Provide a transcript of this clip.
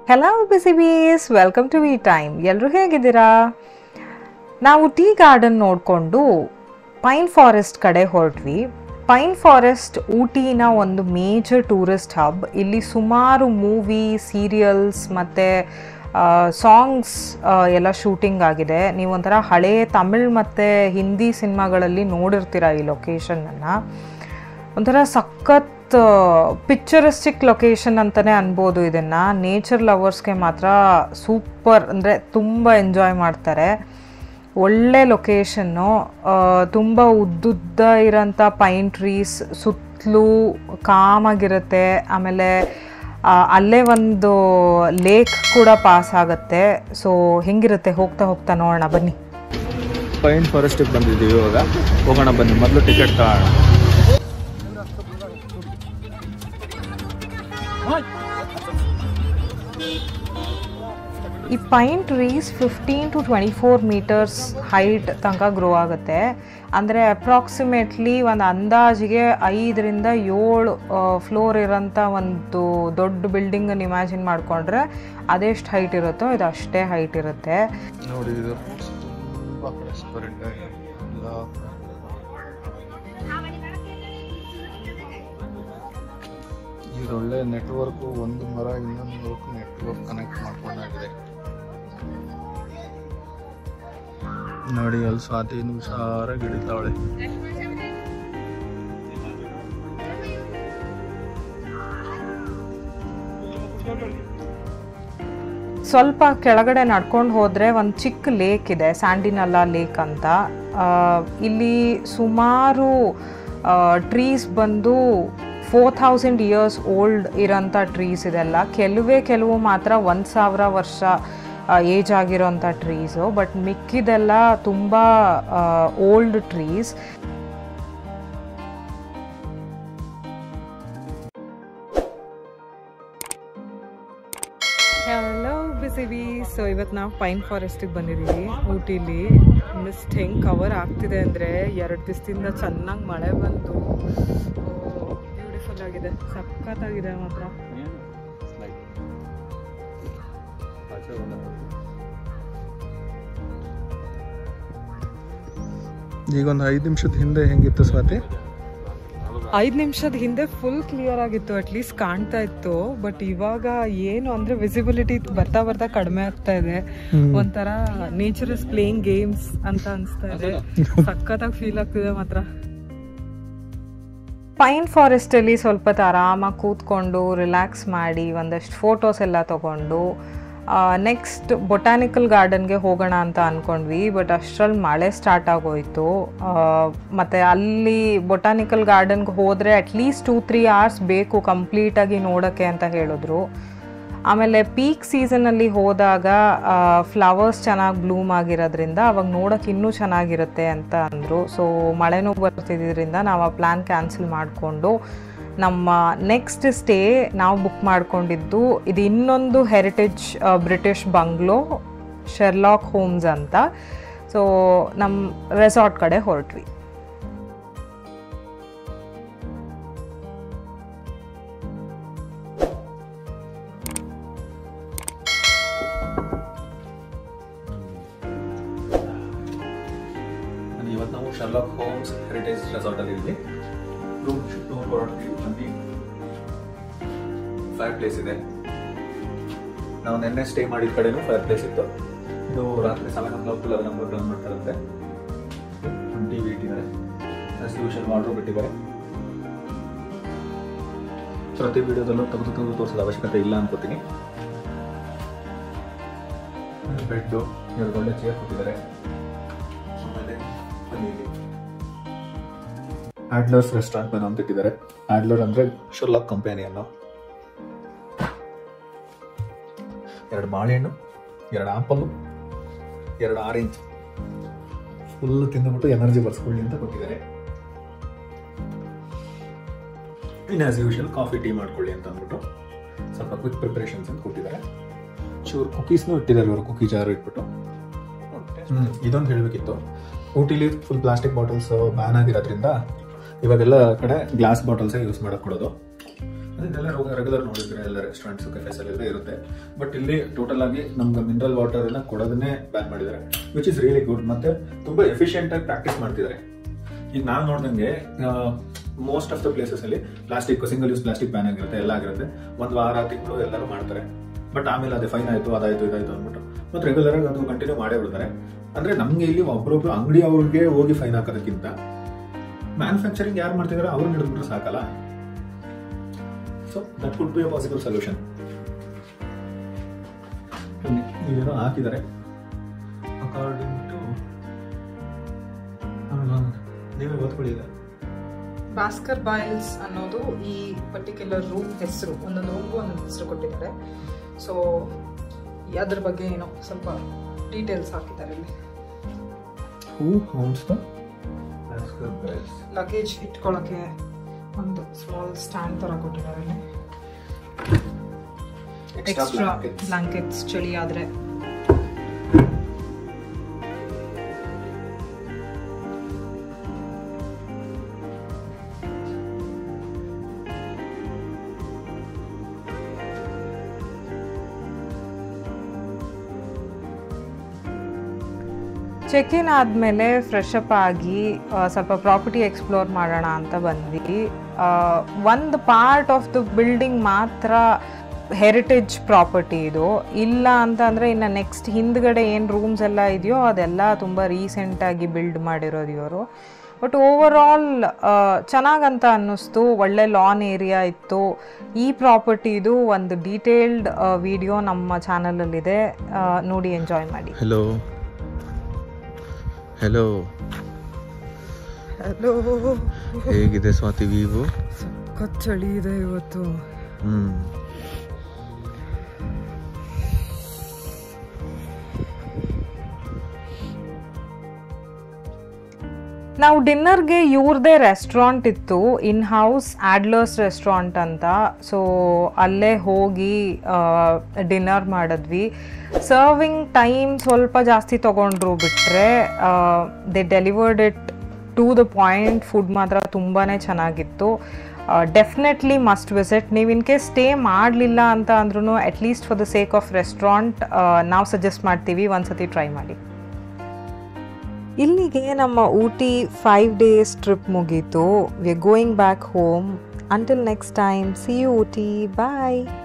Hello busy bees welcome to V time ಎಲ್ಲರೂ ಹೇಗಿದ್ದೀರಾ ನಾವು ಟೀ ಗಾರ್ಡನ್ ನೋಡಿಕೊಂಡು ಪೈನ್ ಫಾರೆಸ್ಟ್ ಕಡೆ ಹೊರಟ್ವಿ ಪೈನ್ ಫಾರೆಸ್ಟ್ ಊಟಿನ ಒಂದು ಮೇಜರ್ ಟೂರಿಸ್ಟ್ ಹಬ್ ಇಲ್ಲಿ ಸುಮಾರು ಮೂವಿ ಸೀರಿಯಲ್ಸ್ ಮತ್ತು ಸಾಂಗ್ಸ್ ಎಲ್ಲ ಶೂಟಿಂಗ್ ಆಗಿದೆ ನೀವು ಒಂಥರ ಹಳೆ ತಮಿಳ್ ಮತ್ತು ಹಿಂದಿ ಸಿನಿಮಾಗಳಲ್ಲಿ ನೋಡಿರ್ತೀರ ಈ ಲೊಕೇಶನನ್ನು ಒಂಥರ ಸಖತ್ ಪಿಕ್ಚರಿಸ್ಟಿಕ್ ಲೊಕೇಶನ್ ಅಂತಲೇ ಅನ್ಬೋದು ಇದನ್ನು ನೇಚರ್ ಲವರ್ಸ್ಗೆ ಮಾತ್ರ ಸೂಪರ್ ಅಂದರೆ ತುಂಬ ಎಂಜಾಯ್ ಮಾಡ್ತಾರೆ ಒಳ್ಳೆ ಲೊಕೇಶನ್ನು ತುಂಬ ಉದ್ದುದ್ದ ಇರೋಂಥ ಪೈನ್ ಟ್ರೀಸ್ ಸುತ್ತಲೂ ಕಾಮಾಗಿರುತ್ತೆ ಆಮೇಲೆ ಆ, ಅಲ್ಲೇ ಒಂದು ಲೇಕ್ ಕೂಡ ಪಾಸ್ ಆಗುತ್ತೆ ಸೊ ಹೆಂಗಿರುತ್ತೆ ಹೋಗ್ತಾ ಹೋಗ್ತಾ ನೋಡೋಣ ಬನ್ನಿ ಪೈನ್ ಫಾರೆಸ್ಟಿಗೆ ಬಂದಿದ್ದೀವಿ ಇವಾಗ ಹೋಗೋಣ ಬನ್ನಿ ಮೊದಲು ಟಿಕೆಟ್ ತಗೋಣ ಈ pine trees fifteen to twenty four metres height ತನಕ ಗ್ರೋ ಆಗುತ್ತೆ ಅಂದರೆ ಅಪ್ರಾಕ್ಸಿಮೇಟ್ಲಿ ಒಂದು ಅಂದಾಜಿಗೆ ಐದರಿಂದ ಏಳು ಫ್ಲೋರ್ ಇರೋಂಥ ಒಂದು ದೊಡ್ಡ ಬಿಲ್ಡಿಂಗನ್ನು ಇಮ್ಯಾಜಿನ್ ಮಾಡಿಕೊಂಡ್ರೆ ಅದೆಷ್ಟು ಹೈಟ್ ಇರುತ್ತೋ ಇದು ಅಷ್ಟೇ ಹೈಟ್ ಇರುತ್ತೆ ನೋಡಿ ಇದು ತುಂಬ ರೆಸ್ಟೋರೆಂಟ್ ಎಲ್ಲ ಇದೊಳ್ಳೆ ನೆಟ್ವರ್ಕು ಒಂದು ಮರ ಇನ್ನೊಂದು ಮರಕ್ಕೂ ನೆಟ್ವರ್ಕ್ ಕನೆಕ್ಟ್ ಮಾಡ್ಕೊಂಡಾಗಿದೆ ನೋಡಿ ಅಲ್ಲಿ ಸ್ವಾತಿ ಹುಷಾರಾಗಿ ಹಿಡಿತಾವಳೆ ಸ್ವಲ್ಪ ಕೆಳಗಡೆ ನಡ್ಕೊಂಡು ಹೋದರೆ ಒಂದು ಚಿಕ್ಕ ಲೇಕ್ ಇದೆ ಸ್ಯಾಂಡಿನಲ್ಲ ಲೇಕ್ ಅಂತ ಆ, ಇಲ್ಲಿ ಸುಮಾರು ಟ್ರೀಸ್ ಬಂದು ಫೋರ್ ಥೌಸಂಡ್ ಇಯರ್ಸ್ ಓಲ್ಡ್ ಇರೋಂಥ ಟ್ರೀಸ್ ಇದೆಲ್ಲ ಕೆಲವೇ ಕೆಲವು ಮಾತ್ರ ಒಂದು ಸಾವಿರ ವರ್ಷ ಏಜ್ ಆಗಿರೋಂಥ ಟ್ರೀಸು ಬಟ್ ಮಿಕ್ಕಿದೆಲ್ಲ ತುಂಬ ಓಲ್ಡ್ ಟ್ರೀಸ್ ಹಲೋ ಬಿಸಿವಿ ಸೊ ಇವತ್ತು ನಾವು ಪೈನ್ ಫಾರೆಸ್ಟಿಗೆ ಬಂದಿದ್ದೀವಿ ಊಟಿಲಿ ಮಿಸ್ಟ್ ಹೆಂಗೆ ಕವರ್ ಆಗ್ತಿದೆ ಅಂದರೆ ಎರಡು ದಿವಸದಿಂದ ಚೆನ್ನಾಗಿ ಮಳೆ ಬಂತು ಬ್ಯೂಟಿಫುಲ್ ಆಗಿದೆ ಸಖತ್ತಾಗಿದೆ ಮಾತ್ರ ಈಗ ಒಂದು ಐದು ನಿಮಿಷದ ಹಿಂದೆ ಹೆಂಗಿತ್ತು ಸ್ವಾತಿ ಐದು ನಿಮಿಷದ ಹಿಂದೆ ಫುಲ್ ಕ್ಲಿಯರ್ ಆಗಿತ್ತು ಅಟ್ಲೀಸ್ಟ್ ಕಾಣ್ತಾ ಇತ್ತು ಬಟ್ ಇವಾಗ ಏನು ಅಂದ್ರೆ ವಿಸಿಬಿಲಿಟಿ ಬರ್ತಾ ಬರ್ತಾ ಕಡಿಮೆ ಆಗ್ತಾ ಇದೆ ಒಂಥರ ನೇಚರ್ ಇಸ್ ಪ್ಲೇಯಿಂಗ್ ಗೇಮ್ಸ್ ಅಂತ ಅನಿಸ್ತಾ ಇದೆ ಸಖತ್ತಾಗಿ ಫೀಲ್ ಆಗ್ತಿದೆ ಮಾತ್ರ ಪೈನ್ ಫಾರೆಸ್ಟಲ್ಲಿ ಸ್ವಲ್ಪ ಹೊತ್ತು ಆರಾಮಾಗಿ ಕೂತ್ಕೊಂಡು ರಿಲ್ಯಾಕ್ಸ್ ಮಾಡಿ ಒಂದಷ್ಟು ಫೋಟೋಸ್ ಎಲ್ಲ ತೊಗೊಂಡು ನೆಕ್ಸ್ಟ್ ಬೊಟಾನಿಕಲ್ ಗಾರ್ಡನ್ಗೆ ಹೋಗೋಣ ಅಂತ ಅಂದ್ಕೊಂಡ್ವಿ ಬಟ್ ಅಷ್ಟರಲ್ಲಿ ಮಳೆ ಸ್ಟಾರ್ಟ್ ಆಗೋಯ್ತು ಮತ್ತು ಅಲ್ಲಿ ಬೊಟಾನಿಕಲ್ ಗಾರ್ಡನ್ಗೆ ಹೋದರೆ ಅಟ್ಲೀಸ್ಟ್ ಟೂ ತ್ರೀ ಅವರ್ಸ್ ಬೇಕು ಕಂಪ್ಲೀಟಾಗಿ ನೋಡೋಕ್ಕೆ ಅಂತ ಹೇಳಿದ್ರು ಆಮೇಲೆ ಪೀಕ್ ಸೀಸನಲ್ಲಿ ಹೋದಾಗ ಫ್ಲವರ್ಸ್ ಚೆನ್ನಾಗಿ ಬ್ಲೂಮ್ ಆಗಿರೋದ್ರಿಂದ ಅವಾಗ ನೋಡೋಕೆ ಇನ್ನೂ ಚೆನ್ನಾಗಿರುತ್ತೆ ಅಂತ ಅಂದರು ಸೊ ಮಳೆನೂ ಬರ್ತಿದ್ದರಿಂದ ನಾವು ಆ ಪ್ಲ್ಯಾನ್ ಕ್ಯಾನ್ಸಲ್ ಮಾಡಿಕೊಂಡು ನಮ್ಮ ನೆಕ್ಸ್ಟ್ ಸ್ಟೇ ನಾವು ಬುಕ್ ಮಾಡ್ಕೊಂಡಿದ್ದು ಇದು ಇನ್ನೊಂದು heritage British bungalow Sherlock Holmes ಅಂತ ಸೊ ನಮ್ಮ ರೆಸಾರ್ಟ್ ಕಡೆ ಹೊರಟ್ವಿ ಇವತ್ತು ನಾವು ಶರ್ಲಾಕ್ ಹೋಮ್ಸ್ ಹೆರಿಟೇಜ್ ರೆಸಾರ್ಟಲ್ಲಿ ಇದ್ವಿ ರೂಮ್ ಟೂರ್ ಹೊರಡ್ತೀವಿ ಬನ್ನಿ ಫೈರ್ ಪ್ಲೇಸ್ ಇದೆ ನಾವು ನಿನ್ನೆ ಸ್ಟೇ ಮಾಡಿದ ಕಡೆನೂ ಫೈರ್ ಪ್ಲೇಸ್ ಇತ್ತು ಇದು ರಾತ್ರಿ seven o'clock eleven o'clock run ಮಾಡ್ತಾರಂತೆ ಟಿ ವಿ ಇಟ್ಟಿದ್ದಾರೆ ಆಸ್ ಯೂಶಲ್ ವಾರ್ಡ್ರೋಬ್ ಬಿಟ್ಟಿದ್ದಾರೆ ಪ್ರತಿ ವಿಡಿಯೋದಲ್ಲೂ ತೆಗೆದು ತೆಗೆದು ತೋರಿಸೋದು ಅವಶ್ಯಕತೆ ಇಲ್ಲ ಅನ್ಕೋತೀನಿ ಬೆಡ್ಡು ಎರಡು ಒಳ್ಳೆ ಚೇರ್ ಕೊಟ್ಟಿದ್ದಾರೆ ಆಮೇಲೆ ಬನ್ನಿ ಇಲ್ಲಿ. ಆಡ್ಲರ್ಸ್ ರೆಸ್ಟೋರೆಂಟ್ ಮೆನು ಅಂತ ಇಟ್ಟಿದ್ದಾರೆ ಆಡ್ಲರ್ ಅಂದ್ರೆ ಶರ್ಲಾಕ್ ಕಂಪನಿ ಅನ್ನೋ ಎರಡು ಬಾಳೆಹಣ್ಣು ಎರಡು ಆಪಲ್ಲು ಎರಡು ಆರೆಂಜ್ ಫುಲ್ ತಿಂದುಬಿಟ್ಟು ಎನರ್ಜಿ ಬರ್ಸ್ಕೊಳ್ಳಿ ಅಂತ ಕೊಟ್ಟಿದ್ದಾರೆ in as usual coffee tea ಮಾಡ್ಕೊಳ್ಳಿ ಅಂತ ಅಂದ್ಬಿಟ್ಟು ಸ್ವಲ್ಪ ಕ್ವಿಕ್ ಪ್ರಿಪರೇಷನ್ಸ್ ಅಂತ ಕೊಟ್ಟಿದ್ದಾರೆ ಚೂರು ಕುಕೀಸ್ನೂ ಇಟ್ಟಿದ್ದಾರೆ ಇವರು ಕುಕಿ ಜಾರು ಇಟ್ಬಿಟ್ಟು ಹ್ಮ್, ಇದೊಂದು ಹೇಳಬೇಕಿತ್ತು ಊಟಿಲಿ ಫುಲ್ ಪ್ಲಾಸ್ಟಿಕ್ ಬಾಟಲ್ಸ್ ಬ್ಯಾನ್ ಆಗಿರೋದ್ರಿಂದ ಇವಾಗೆಲ್ಲ ಕಡೆ ಗ್ಲಾಸ್ ಬಾಟಲ್ಸೇ ಯೂಸ್ ಮಾಡಕ್ ಕೊಡೋದು ಇದೆಲ್ಲ ರೆಗ್ಯುಲರ್ ನೋಡಿದ್ರೆ ಎಲ್ಲ ರೆಸ್ಟೋರೆಂಟ್ಸ್ ಕೆಫೆಸ್ ಎಲ್ಲ ಇರುತ್ತೆ ಬಟ್ ಇಲ್ಲಿ ಟೋಟಲ್ ಆಗಿ ನಮ್ಗೆ ಮಿನರಲ್ ವಾಟರ್ ಎಲ್ಲ ಕೊಡೋದನ್ನೇ ಬ್ಯಾನ್ ಮಾಡಿದ್ದಾರೆ ವಿಚ್ ಇಸ್ ರಿಯಲಿ ಗುಡ್ ಮತ್ತೆ ತುಂಬಾ ಎಫಿಷಿಯಂಟ್ ಆಗಿ ಪ್ರಾಕ್ಟೀಸ್ ಮಾಡ್ತಿದ್ದಾರೆ ಈಗ ನಾನು ನೋಡ್ದಂಗೆ ಮೋಸ್ಟ್ ಆಫ್ ದ ಪ್ಲೇಸಸ್ ಅಲ್ಲಿ plastic single use plastic ban ಆಗಿರುತ್ತೆ ಎಲ್ಲ ಆಗಿರುತ್ತೆ ಒಂದು ವಾರ ತಿಂಗಳು ಎಲ್ಲರೂ ಮಾಡ್ತಾರೆ ಬಟ್ ಆಮೇಲೆ ಅದೇ ಫೈನ್ ಆಯ್ತು ಅದಾಯ್ತು ಇದಾಯ್ತು ಅಂದ್ಬಿಟ್ಟು ಮತ್ತೆ ರೆಗ್ಯುಲರ್ ಆಗಿ ಅದು ಕಂಟಿನ್ಯೂ ಮಾಡೇ ಬಿಡ್ತಾರೆ ಅಂದ್ರೆ ನಮ್ಗೆ ಇಲ್ಲಿ ಒಬ್ಬರೊಬ್ರು ಅಂಗಡಿ ಅವ್ರಿಗೆ ಹೋಗಿ ಫೈನ್ ಹಾಕೋದಕ್ಕಿಂತ ಮ್ಯಾನುಫ್ಯಾಕ್ಚರಿಂಗ್ ಯಾರು ಮಾಡ್ತಿದಾರೆ ಅವ್ರು ಹಿಡಿದ್ಬಿಟ್ರೆ ಸಾಕಲ್ಲ so that could be a possible solution ಏನೋ ಹಾಕಿದ್ದಾರೆ ಅಕಾರ್ಡಿಂಗ್ ಟು ನೀವೇ ಓದ್ಕೊಳ್ಳಿ ಇದೆ ಭಾಸ್ಕರ್ ಬಾಯ್ಲ್ಸ್ ಅನ್ನೋದು ಈ ಪರ್ಟಿಕ್ಯುಲರ್ ರೂಮ್ ಹೆಸರು ಒಂದೊಂದು ರೂಮ್ಗೂ ಒಂದೊಂದು ಹೆಸರು ಕೊಟ್ಟಿದ್ದಾರೆ ಸೊ ಅದ್ರ ಬಗ್ಗೆ ಏನೋ ಸ್ವಲ್ಪ ಡೀಟೇಲ್ಸ್ ಹಾಕಿದ್ದಾರೆ ಇಲ್ಲಿ ಹೂ ಹೌನ್ಸ್ ದ ಆಸ್ಕರ್ ಗೈಸ್ ಲಗೇಜ್ ಇಟ್ಕೊಳ್ಳೋಕ್ಕೆ ಒಂದು ಸ್ಮಾಲ್ ಸ್ಟ್ಯಾಂಡ್ ಥರ ಕೊಟ್ಟಿದ್ದಾರೆ ಇಲ್ಲಿ ಎಕ್ಸ್ಟ್ರಾ ಬ್ಲಾಂಕೆಟ್ಸ್ ಚಳಿ ಆದರೆ ಚೆಕ್ ಇನ್ ಆದಮೇಲೆ ಫ್ರೆಶ್ ಅಪ್ ಆಗಿ ಆ, ಸ್ವಲ್ಪ ಪ್ರಾಪರ್ಟಿ ಎಕ್ಸ್ಪ್ಲೋರ್ ಮಾಡೋಣ ಅಂತ ಬಂದ್ವಿ ಒಂದು ಪಾರ್ಟ್ ಆಫ್ ದ ಬಿಲ್ಡಿಂಗ್ ಮಾತ್ರ ಹೆರಿಟೇಜ್ ಪ್ರಾಪರ್ಟಿ ಇದು ಇಲ್ಲ ಅಂತ ಅಂದರೆ ಇನ್ನು ನೆಕ್ಸ್ಟ್ ಹಿಂದ್ಗಡೆ ಏನು ರೂಮ್ಸ್ ಎಲ್ಲ ಇದೆಯೋ ಅದೆಲ್ಲ ತುಂಬ ರೀಸೆಂಟಾಗಿ ಬಿಲ್ಡ್ ಮಾಡಿರೋದು ಇವರು ಬಟ್ ಓವರ್ ಆಲ್ ಚೆನ್ನಾಗಂತ ಅನ್ನಿಸ್ತು ಒಳ್ಳೆ ಲಾನ್ ಏರಿಯಾ ಇತ್ತು ಈ ಪ್ರಾಪರ್ಟಿದು ಒಂದು ಡೀಟೇಲ್ಡ್ ವಿಡಿಯೋ ನಮ್ಮ ಚಾನಲಲ್ಲಿದೆ ನೋಡಿ ಎಂಜಾಯ್ ಮಾಡಿ ಹೆಲೋ ಹೆಲೋ ಹಲೋ ಹೇಗಿದೆ ಸ್ವಾತಿ ವೀವು ಸಖತ್ ಚಳಿ ಇದೆ ಇವತ್ತು ಹ್ಮ್ ನಾವು ಡಿನ್ನರ್ಗೆ ಇವ್ರದೇ ರೆಸ್ಟೋರೆಂಟ್ ಇತ್ತು ಇನ್ ಹೌಸ್ ಆಡ್ಲರ್ಸ್ ರೆಸ್ಟೋರೆಂಟ್ ಅಂತ ಸೊ ಅಲ್ಲೇ ಹೋಗಿ ಡಿನ್ನರ್ ಮಾಡಿದ್ವಿ ಸರ್ವಿಂಗ್ ಟೈಮ್ ಸ್ವಲ್ಪ ಜಾಸ್ತಿ ತೊಗೊಂಡ್ರು ಬಿಟ್ಟರೆ they delivered it to the point food ಮಾತ್ರ ತುಂಬಾ ಚೆನ್ನಾಗಿತ್ತು ಡೆಫಿನೆಟ್ಲಿ ಮಸ್ಟ್ ವಿಸಿಟ್ ನೀವು ಇನ್ ಕೇಸ್ ಸ್ಟೇ ಮಾಡಲಿಲ್ಲ ಅಂತ ಅಂದ್ರೂ at least for the sake of restaurant ನಾವು ಸಜೆಸ್ಟ್ ಮಾಡ್ತೀವಿ ಒಂದ್ಸತಿ ಟ್ರೈ ಮಾಡಿ ಇಲ್ಲಿಗೆ ನಮ್ಮ ಊಟಿ ಫೈವ್ ಡೇಸ್ ಟ್ರಿಪ್ ಮುಗೀತು we are going back home until next time see you Ooty bye